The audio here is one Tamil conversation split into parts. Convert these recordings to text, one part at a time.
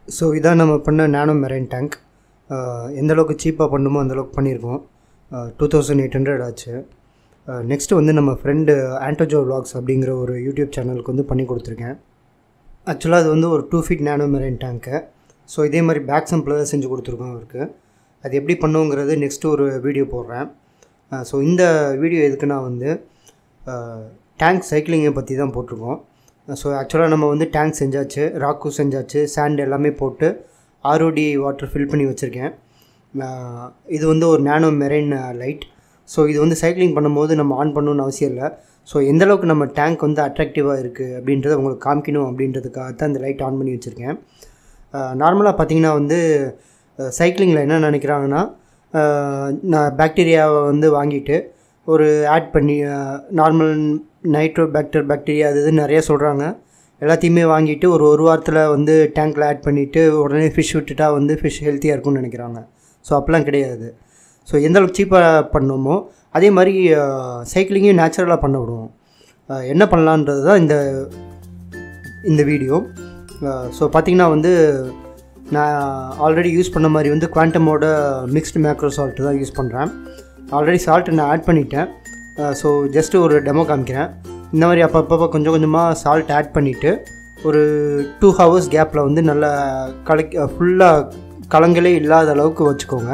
ஸோ இதான் நம்ம பண்ண நானோ மெரைன் டேங்க் எந்த அளவுக்கு சீப்பாக பண்ணுமோ அந்த அளவுக்கு பண்ணியிருக்கோம் டூ தௌசண்ட் எயிட் ஹண்ட்ரட் ஆச்சு நெக்ஸ்ட்டு வந்து நம்ம ஃப்ரெண்டு ஆண்டோஜோ vlogs அப்படிங்கிற ஒரு யூடியூப் சேனலுக்கு வந்து பண்ணி கொடுத்துருக்கேன் ஆக்சுவலாக அது வந்து ஒரு டூ ஃபீட் நானோ மெரைன் டேங்க்கு ஸோ இதே மாதிரி பேக் சம்பிள் தான் செஞ்சு கொடுத்துருக்கோம் அவருக்கு அது எப்படி பண்ணுங்கிறது நெக்ஸ்ட்டு ஒரு வீடியோ போடுறேன் ஸோ இந்த வீடியோ எதுக்குன்னா வந்து டேங்க் சைக்கிளிங்கை பற்றி தான் போட்டிருக்கோம் ஸோ ஆக்சுவலாக நம்ம வந்து டேங்க் செஞ்சாச்சு ராக்கும் செஞ்சாச்சு சாண்ட் எல்லாமே போட்டு ஆர்ஓடி வாட்டர் ஃபில் பண்ணி வச்சுருக்கேன் ஆஹ் இது வந்து ஒரு நானோ மெரைன் லைட் ஸோ இது வந்து சைக்கிளிங் பண்ணும்போது நம்ம ஆன் பண்ணணும்னு அவசியம் இல்லை ஸோ எந்த அளவுக்கு நம்ம டேங்க் வந்து அட்ராக்டிவாக இருக்குது அப்படின்றத உங்களுக்கு காமிக்கணும் அப்படின்றதுக்காக தான் இந்த லைட் ஆன் பண்ணி வச்சுருக்கேன் நார்மலாக பார்த்தீங்கன்னா வந்து சைக்கிளிங்கில் என்ன நினைக்கிறாங்கன்னா ஆஹ் நான் பாக்டீரியாவை வந்து வாங்கிட்டு ஒரு ஆட் பண்ணி நார்மல் நைட்ரோ பாக்டர் பாக்டீரியா அது இதுன்னு நிறைய சொல்கிறாங்க எல்லாத்தையுமே வாங்கிட்டு ஒரு ஒரு வாரத்தில் வந்து டேங்க்கில் ஆட் பண்ணிவிட்டு உடனே ஃபிஷ் விட்டுட்டா வந்து ஃபிஷ் ஹெல்த்தியாக இருக்கும்னு நினைக்கிறாங்க ஸோ அப்போலாம் கிடையாது ஸோ எந்த அளவுக்கு சீப்பாக பண்ணோமோ அதே மாதிரி சைக்கிளிங்கையும் நேச்சுரலாக பண்ண விடுவோம் ஆஹ் என்ன பண்ணலான்றது தான் இந்த இந்த வீடியோ ஸோ பார்த்தீங்கன்னா வந்து நான் ஆல்ரெடி யூஸ் பண்ண மாதிரி வந்து குவாண்டமோட மிக்ஸ்டு மேக்ரோ சால்ட்டு தான் யூஸ் பண்ணுறேன் ஆல்ரெடி சால்ட்டு நான் ஆட் பண்ணிட்டேன் ஸோ ஜஸ்ட்டு ஒரு டெமோ காமிக்கிறேன் இந்த மாதிரி அப்பப்போ கொஞ்சம் கொஞ்சமாக சால்ட் ஆட் பண்ணிவிட்டு ஒரு டூ ஹவர்ஸ் கேப்பில் வந்து நல்லா கலக்கி ஃபுல்லாக கலங்களே இல்லாத அளவுக்கு வச்சுக்கோங்க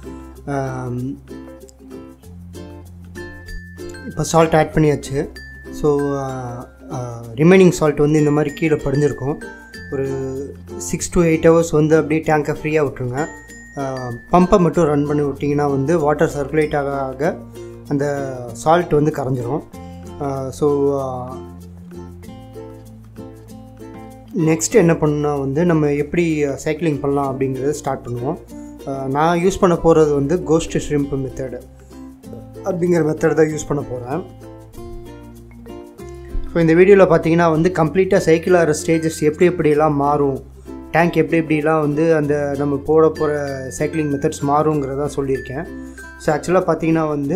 இப்போ சால்ட் ஆட் பண்ணியாச்சு ஸோ ரிமைனிங் சால்ட் வந்து இந்த மாதிரி கீழே படிஞ்சிருக்கும் ஒரு சிக்ஸ் to எயிட் ஹவர்ஸ் வந்து அப்படியே டேங்கை ஃப்ரீயாக விட்டுருங்க பம்பை மட்டும் ரன் பண்ணி விட்டிங்கன்னா வந்து வாட்டர் சர்க்குலேட் ஆக ஆக அந்த சால்ட் வந்து கரைஞ்சிரும் ஸோ நெக்ஸ்ட் என்ன பண்ணணும்னா வந்து நம்ம எப்படி சைக்கிளிங் பண்ணலாம் அப்படிங்கிறத ஸ்டார்ட் பண்ணுவோம் அஹ் நான் யூஸ் பண்ண போகிறது வந்து கோஸ்ட் ஷ்ரிம்ப் மெத்தடு அப்படிங்கிற மெத்தட் தான் யூஸ் பண்ண போகிறேன் ஸோ இந்த வீடியோவில் பார்த்தீங்கன்னா வந்து கம்ப்ளீட்டாக சைக்கிள் ஆகிற ஸ்டேஜஸ் எப்படி எப்படியெல்லாம் மாறும் டேங்க் எப்படி எப்படிலாம் வந்து அந்த நம்ம போட போகிற சைக்கிளிங் மெத்தட்ஸ் மாறுங்கிறதா சொல்லியிருக்கேன் ஸோ ஆக்சுவலாக பார்த்தீங்கன்னா வந்து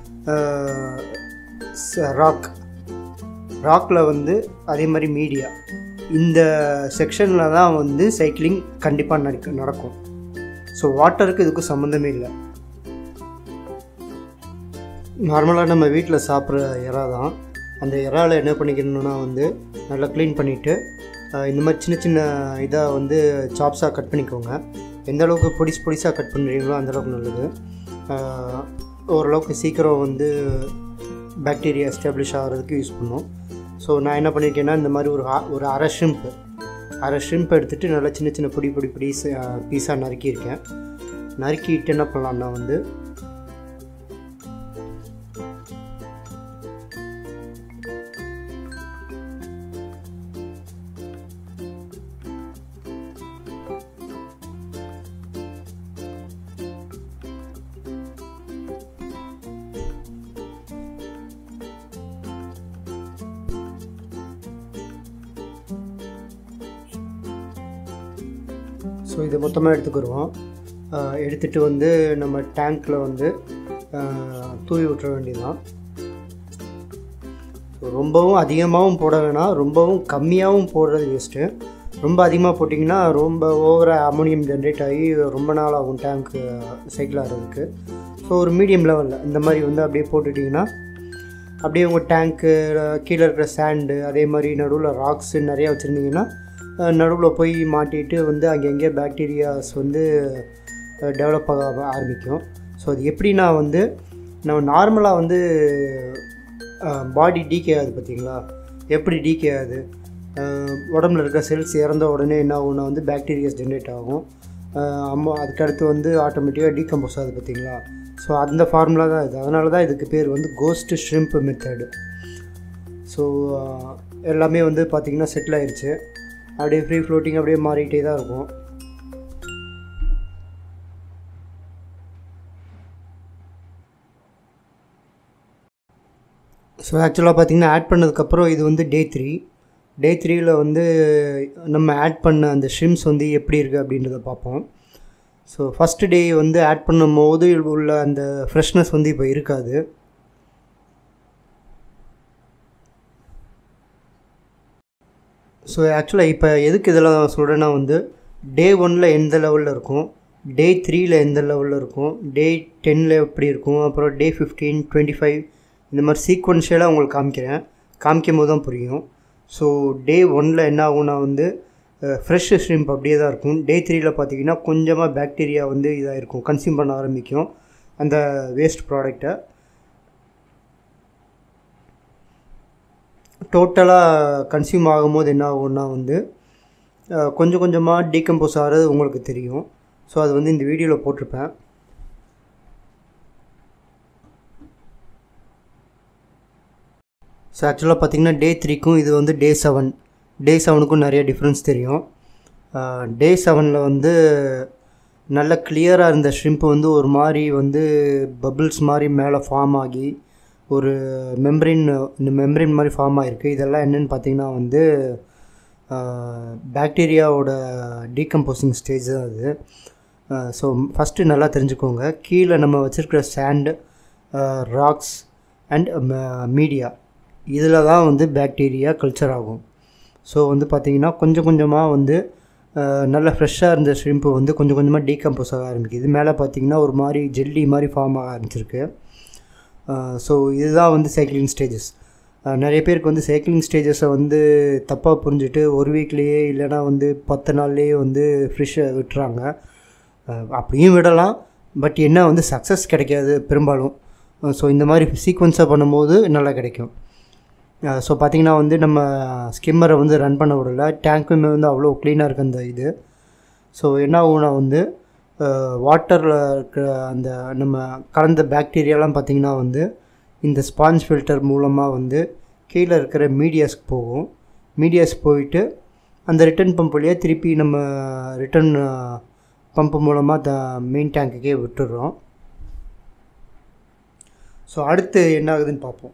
ராக் ராக்கில் வந்து அதே மாதிரி மீடியா இந்த செக்ஷனில் தான் வந்து சைக்கிளிங் கண்டிப்பாக நடக்க நடக்கும் ஸோ வாட்டருக்கு இதுக்கும் சம்மந்தமே இல்லை நார்மலாக நம்ம வீட்டில் சாப்பிட்ற இறா தான் அந்த இறால என்ன பண்ணிக்கணும்னா வந்து நல்லா க்ளீன் பண்ணிவிட்டு இந்த மாதிரி சின்ன சின்ன இதாக வந்து சாப்ஸாக கட் பண்ணிக்கோங்க எந்த அளவுக்கு பொடிசு பொடிசாக கட் பண்ணுறீங்களோ அந்தளவுக்கு நல்லது ஆஹ் ஓரளவுக்கு சீக்கிரம் வந்து பாக்டீரியா எஸ்டாப்ளிஷ் ஆகிறதுக்கு யூஸ் பண்ணும் ஸோ நான் என்ன பண்ணியிருக்கேன்னா இந்த மாதிரி ஒரு அ- ஒரு அரை ஷ்ரிம்ப்பு அரை ஷ்ரிம்ப் எடுத்துகிட்டு நல்லா சின்ன சின்ன பொடி பொடி பொடி பீஸாக நறுக்கியிருக்கேன் நறுக்கிட்டு என்ன பண்ணலான்னா வந்து ஸோ இதை மொத்தமாக எடுத்துக்கிடுவோம் எடுத்துகிட்டு வந்து நம்ம டேங்க்கில் வந்து ஆஹ், தூவி விட்டுற வேண்டியதுதான் ஸோ ரொம்பவும் அதிகமாகவும் போட வேணாம் ரொம்பவும் கம்மியாகவும் போடுறது வேஸ்ட்டு ரொம்ப அதிகமாக போட்டிங்கன்னா ரொம்ப ஓவராக அமோனியம் ஜென்ரேட் ஆகி ரொம்ப நாள் ஆகும் டேங்க்கு சைக்கிள் ஆகிறதுக்கு ஸோ ஒரு மீடியம் லெவலில் இந்த மாதிரி வந்து அப்படியே போட்டுட்டிங்கன்னா அப்படியே உங்கள் டேங்க்கு கீழே இருக்கிற சாண்டு அதே மாதிரி நடுவில் ராக்ஸு நிறையா வச்சுருந்தீங்கன்னா நடுவில் போய் மாட்டிட்டு வந்து அங்கங்கே பாக்டீரியாஸ் வந்து டெவலப் ஆக ஆரம்பிக்கும் ஸோ அது எப்படின்னா வந்து நம்ம நார்மலாக வந்து பாடி டீகே ஆகுது பார்த்தீங்களா எப்படி டீகே ஆகுது அஹ் உடம்புல இருக்க செல்ஸ் இறந்த உடனே என்ன ஆகும்னா வந்து பாக்டீரியாஸ் ஜென்ரேட் ஆகும் அஹ் அம்மா அதுக்கடுத்து வந்து ஆட்டோமேட்டிக்காக டீகம்போஸ் ஆகுது பார்த்தீங்களா ஸோ அந்த ஃபார்முலா தான் இது அதனால தான் இதுக்கு பேர் வந்து கோஸ்ட் ஷ்ரிம்ப் மெத்தடு ஸோ எல்லாமே வந்து பார்த்திங்கன்னா செட்டில் ஆயிடுச்சு அப்படியே ஃப்ரீ ஃப்ளோட்டிங் அப்படியே மாறிட்டே தான் இருக்கும் ஸோ ஆக்சுவலாக பார்த்தீங்கன்னா ஆட் பண்ணதுக்கப்புறம் இது வந்து டே த்ரீ டே த்ரீயில் வந்து நம்ம ஆட் பண்ண அந்த ஷ்ரிம்ஸ் வந்து எப்படி இருக்குது அப்படின்றத பார்ப்போம் ஸோ ஃபஸ்ட்டு டே வந்து ஆட் பண்ணும்போது உள்ள அந்த ஃப்ரெஷ்னஸ் வந்து இப்போ இருக்காது ஸோ ஆக்சுவலாக இப்போ எதுக்கு இதெல்லாம் சொல்கிறேன்னா வந்து டே ஒனில் எந்த லெவலில் இருக்கும் டே த்ரீயில் எந்த லெவலில் இருக்கும் டே டென்னில் எப்படி இருக்கும் அப்புறம் டே ஃபிஃப்டீன் டுவெண்ட்டி ஃபைவ் இந்த மாதிரி சீக்வன்ஷியலாக உங்களுக்கு காமிக்கிறேன் காமிக்கும் போது தான் புரியும் ஸோ டே ஒனில் என்ன ஆகும்னா வந்து ஃப்ரெஷ் ஷ்ரிம்ப் அப்படியே தான் இருக்கும் டே த்ரீயில் பார்த்தீங்கன்னா கொஞ்சமாக பாக்டீரியா வந்து இதாக இருக்கும் கன்சியூம் பண்ண ஆரம்பிக்கும் அந்த வேஸ்ட் ப்ராடக்டை டோட்டலாக கன்சியூம் ஆகும்போது என்ன ஆகும்னா வந்து அஹ், கொஞ்சம் கொஞ்சமாக டீகம்போஸ் ஆகிறது உங்களுக்கு தெரியும் ஸோ அது வந்து இந்த வீடியோவில் போட்டிருப்பேன் ஸோ ஆக்சுவலாக பார்த்தீங்கன்னா டே த்ரீக்கும் இது வந்து டே செவன் டே செவனுக்கும் நிறைய டிஃப்ரென்ஸ் தெரியும் டே செவனில் வந்து நல்ல கிளியராக இருந்த ஷ்ரிம்ப் வந்து ஒரு மாதிரி வந்து பபிள்ஸ் மாதிரி மேலே ஃபார்ம் ஆகி ஒரு மெம்பரின் இந்த மெம்பரின் மாதிரி ஃபார்ம் ஆகிருக்கு இதெல்லாம் என்னென்னு பார்த்தீங்கன்னா வந்து பாக்டீரியாவோட டீகம்போசிங் ஸ்டேஜ் தான் அது ஸோ ஃபஸ்ட்டு நல்லா தெரிஞ்சுக்கோங்க கீழே நம்ம வச்சுருக்கிற சேண்டு ராக்ஸ் அண்ட் மீடியா இதில் தான் வந்து பாக்டீரியா கல்ச்சர் ஆகும் ஸோ வந்து பார்த்திங்கன்னா கொஞ்சம் கொஞ்சமாக வந்து அஹ், நல்ல ஃப்ரெஷ்ஷாக இருந்த ஷ்ரிம்ப்பு வந்து கொஞ்சம் கொஞ்சமாக டீகம்போஸ் ஆக ஆரம்பிக்குது இது மேலே பார்த்தீங்கன்னா ஒரு மாதிரி ஜெல்லி மாதிரி ஃபார்ம் ஆக ஆரம்பிச்சிருக்கு ஸோ இதுதான் வந்து சைக்கிளிங் ஸ்டேஜஸ் நிறைய பேருக்கு வந்து சைக்கிளிங் ஸ்டேஜஸை வந்து தப்பாக புரிஞ்சுட்டு ஒரு வீக்லேயே இல்லைனா வந்து பத்து நாள்லேயே வந்து ஃப்ரிஷ்ஷை விட்டுறாங்க அஹ், அப்படியும் விடலாம் பட் என்ன வந்து சக்ஸஸ் கிடைக்காது பெரும்பாலும் ஸோ இந்த மாதிரி சீக்வன்ஸாக பண்ணும்போது நல்லா கிடைக்கும் ஸோ பார்த்தீங்கன்னா வந்து நம்ம ஸ்கிம்மரை வந்து ரன் பண்ண விடல டேங்க்குமே வந்து அவ்வளோ க்ளீனாக இருக்குது அந்த இது ஸோ என்ன ஆகும்னா வந்து வாட்டரில் இருக்கிற அந்த நம்ம கலந்த பாக்டீரியாலாம் பார்த்திங்கன்னா வந்து இந்த ஸ்பாஞ்ச் ஃபில்டர் மூலமாக வந்து கீழே இருக்கிற மீடியாஸ்க்கு போகும் மீடியாஸ் போயிட்டு அந்த ரிட்டர்ன் பம்ப் வழியாக திருப்பி நம்ம ரிட்டர்ன் பம்ப் மூலமாக த மெயின் டேங்க்குக்கே விட்டுடுறோம் ஸோ அடுத்து என்ன ஆகுதுன்னு பார்ப்போம்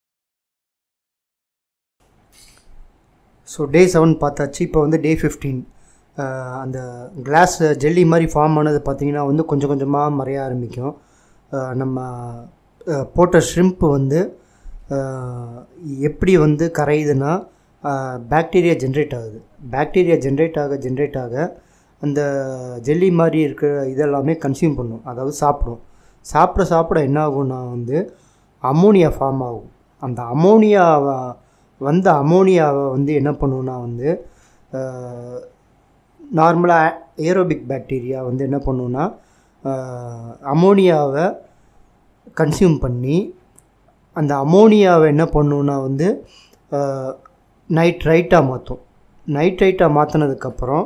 ஸோ டே செவன் பார்த்தாச்சு இப்போ வந்து டே ஃபிஃப்டீன் அந்த கிளாஸ் ஜெல்லி மாதிரி ஃபார்ம் ஆனது பார்த்திங்கன்னா வந்து கொஞ்சம் கொஞ்சமாக மறைய ஆரம்பிக்கும் அஹ் நம்ம அஹ் போட்ட ஷ்ரிம்ப் வந்து அஹ் எப்படி வந்து கரையுதுன்னா பாக்டீரியா ஜென்ரேட் ஆகுது பாக்டீரியா ஜென்ரேட் ஆக ஜென்ரேட் ஆக அந்த ஜெல்லி மாதிரி இருக்கிற இதெல்லாமே கன்சியூம் பண்ணும் அதாவது சாப்பிடும் சாப்பிட சாப்பிட என்ன ஆகும்னா வந்து அமோனியா ஃபார்ம் ஆகும் அந்த அமோனியாவை வந்த அமோனியாவை வந்து என்ன பண்ணுன்னா வந்து நார்மலாக ஏரோபிக் பாக்டீரியா வந்து என்ன பண்ணுன்னா அமோனியாவை கன்சியூம் பண்ணி அந்த அமோனியாவை என்ன பண்ணுன்னா வந்து நைட்ரைட்டாக மாற்றும் நைட்ரைட்டாக மாற்றினதுக்கப்புறம்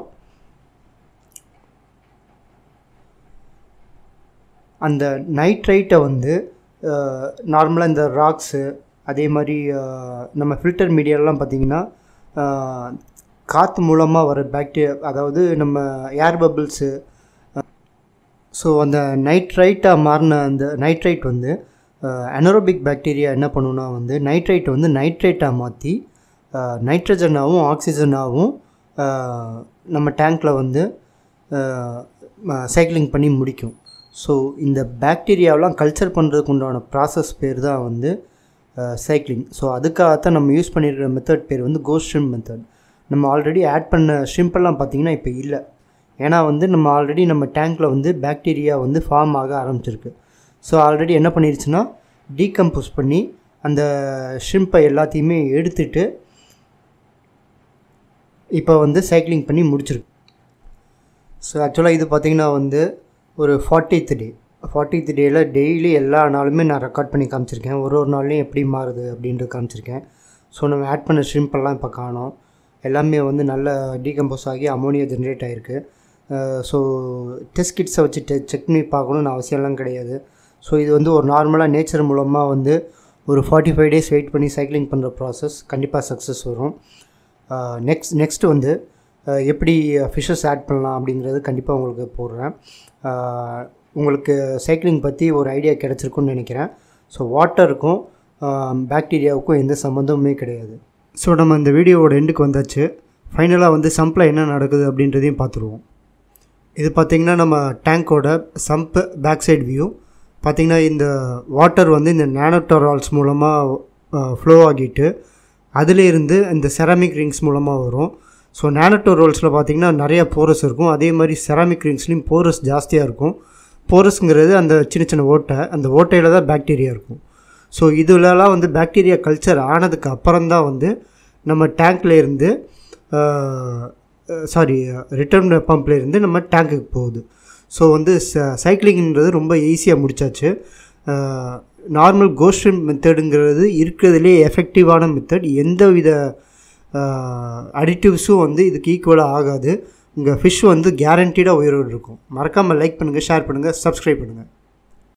அந்த நைட்ரைட்டை வந்து நார்மலாக இந்த ராக்ஸு அதே மாதிரி அஹ், நம்ம ஃபில்டர் மீடியாலாம் பார்த்திங்கன்னா காற்று மூலமாக வர பாக்டீரியா அதாவது நம்ம ஏர் பபிள்ஸு ஸோ அந்த நைட்ரைட்டாக மாறின அந்த நைட்ரைட் வந்து அனரோபிக் பாக்டீரியா என்ன பண்ணுன்னா வந்து நைட்ரைட்டை வந்து நைட்ரைட்டாக மாற்றி நைட்ரஜனாகவும் ஆக்சிஜனாகவும் நம்ம டேங்க்கில் வந்து சைக்கிளிங் பண்ணி முடிக்கும் ஸோ இந்த பாக்டீரியாவெலாம் கல்ச்சர் பண்ணுறதுக்கு உண்டான ப்ராசஸ் பேர் தான் வந்து சைக்கிளிங் ஸோ அதுக்காகத்தான் நம்ம யூஸ் பண்ணியிருக்கிற மெத்தட் பேர் வந்து கோஸ்ட் ஷ்ரிம் மெத்தட் நம்ம ஆல்ரெடி ஆட் பண்ண ஷ்ரிம்பெல்லாம் பார்த்திங்கன்னா இப்போ இல்லை ஏன்னா வந்து நம்ம ஆல்ரெடி நம்ம டேங்க்கில் வந்து பாக்டீரியா வந்து ஃபார்ம் ஆக ஆரம்பிச்சிருக்கு ஸோ ஆல்ரெடி என்ன பண்ணிருச்சுன்னா டீகம்போஸ் பண்ணி அந்த ஷ்ரிம்பை எல்லாத்தையுமே எடுத்துட்டு இப்போ வந்து சைக்கிளிங் பண்ணி முடிச்சிருக்கு ஸோ ஆக்சுவலாக இது பார்த்திங்கன்னா வந்து ஒரு ஃபார்ட்டித் டே ஃபார்ட்டித் டேயில் டெய்லி எல்லா நாளுமே நான் ரெக்கார்ட் பண்ணி காமிச்சிருக்கேன் ஒரு ஒரு நாள்லையும் எப்படி மாறுது அப்படின்ட்டு காமிச்சிருக்கேன் ஸோ நம்ம ஆட் பண்ண ஷ்ரிம்பெல்லாம் இப்போ காணோம் எல்லாமே வந்து நல்ல டீகம்போஸ் ஆகி அமோனியா ஜென்ரேட் ஆகிருக்கு ஸோ டெஸ்ட் கிட்ஸை வச்சு டெ செக் பண்ணி பார்க்கணுன்னு அவசியம்லாம் கிடையாது ஸோ இது வந்து ஒரு நார்மலாக நேச்சர் மூலமாக வந்து ஒரு ஃபார்ட்டி ஃபைவ் டேஸ் வெயிட் பண்ணி சைக்கிளிங் பண்ணுற ப்ராசஸ் கண்டிப்பாக சக்ஸஸ் வரும் நெக்ஸ்ட் நெக்ஸ்ட் வந்து அஹ், எப்படி ஃபிஷ்ஷஸ் ஆட் பண்ணலாம் அப்படிங்கிறது கண்டிப்பாக உங்களுக்கு போடுறேன் அஹ், உங்களுக்கு சைக்கிளிங் பற்றி ஒரு ஐடியா கிடச்சிருக்குன்னு நினைக்கிறேன் ஸோ வாட்டருக்கும் பாக்டீரியாவுக்கும் எந்த சம்மந்தமுமே கிடையாது ஸோ நம்ம இந்த வீடியோவோட எண்டுக்கு வந்தாச்சு ஃபைனலாக வந்து சம்பில் என்ன நடக்குது அப்படின்றதையும் பார்த்துருவோம் இது பார்த்திங்கன்னா நம்ம டேங்க்கோட சம்ப் பேக் சைடு வியூ பார்த்திங்கன்னா இந்த வாட்டர் வந்து இந்த நேனோட்டோரால்ஸ் மூலமாக ஃப்ளோ ஆகிட்டு அதிலிருந்து இந்த செராமிக் ரிங்ஸ் மூலமாக வரும் ஸோ நானட்டோ ரோல்ஸில் பார்த்தீங்கன்னா நிறைய போரஸ் இருக்கும் அதே மாதிரி செராமிக் ரிங்ஸ்லேயும் போரஸ் ஜாஸ்தியாக இருக்கும் போரஸ்ங்கிறது அந்த சின்ன சின்ன ஓட்டை அந்த ஓட்டையில் தான் பாக்டீரியா இருக்கும் ஸோ இதுலலாம் வந்து பாக்டீரியா கல்ச்சர் ஆனதுக்கு அப்புறம் தான் வந்து நம்ம டேங்க்ல இருந்து சாரி ரிட்டர்ன் பம்பில் இருந்து நம்ம டேங்க்குக்கு போகுது ஸோ வந்து சைக்கிளிங்ன்றது ரொம்ப ஈஸியாக முடிச்சாச்சு நார்மல் கோஸ்ட் மெத்தடுங்கிறது இருக்கிறதுலே எஃபெக்டிவான மெத்தட் எந்த வித அடிட்டிவ்ஸும் வந்து இதுக்கு ஈக்குவலாக ஆகாது உங்கள் ஃபிஷ் வந்து கேரண்டீடாக உயிரோடு இருக்கும் மறக்காமல் லைக் பண்ணுங்கள் ஷேர் பண்ணுங்கள் சப்ஸ்கிரைப் பண்ணுங்கள்